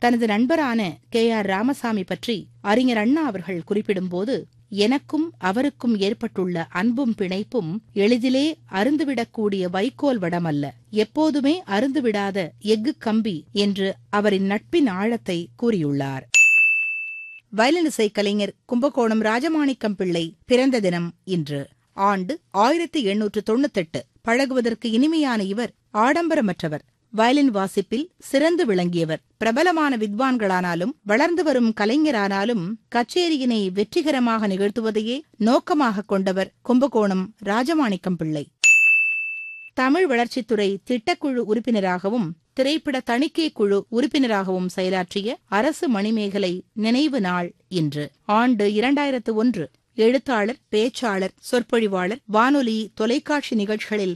தனது நண்பரான K R Ramasamy பற்றி அறிஞர் அண்ணா அவர்கள் குறிப்பிடும்போது எனக்கும் அவருக்கும் ஏற்பட்டுள்ள அன்பும் பிணைப்பும் எளிதிலே அருந்துவிடக்கூடிய வைக்கோல் வடமல்ல எப்போதுமே அருந்துவிடாத எஃகு கம்பி என்று அவரின் நட்பின் ஆழத்தை கூறியுள்ளார் வயலினிசை கலைஞர் கும்பகோணம் ராஜமாணிக்கம் பிள்ளை பிறந்த தினம் இன்று ஆண்டு ஆயிரத்தி எண்ணூற்று தொண்ணூத்தெட்டு பழகுவதற்கு இனிமையான இவர் ஆடம்பரமற்றவர் வயலின் வாசிப்பில் சிறந்து விளங்கியவர் பிரபலமான வித்வான்களானாலும் வளர்ந்து வரும் கலைஞரானாலும் கச்சேரியினை வெற்றிகரமாக நிகழ்த்துவதையே நோக்கமாக கொண்டவர் கும்பகோணம் ராஜமாணிக்கம் பிள்ளை தமிழ் வளர்ச்சித்துறை திட்டக்குழு உறுப்பினராகவும் திரைப்பட தணிக்கை குழு உறுப்பினராகவும் செயலாற்றிய அரசு மணிமேகலை நினைவு நாள் இன்று ஆண்டு இரண்டாயிரத்து ஒன்று எழுத்தாளர் பேச்சாளர் சொற்பொழிவாளர் வானொலி தொலைக்காட்சி நிகழ்ச்சிகளில்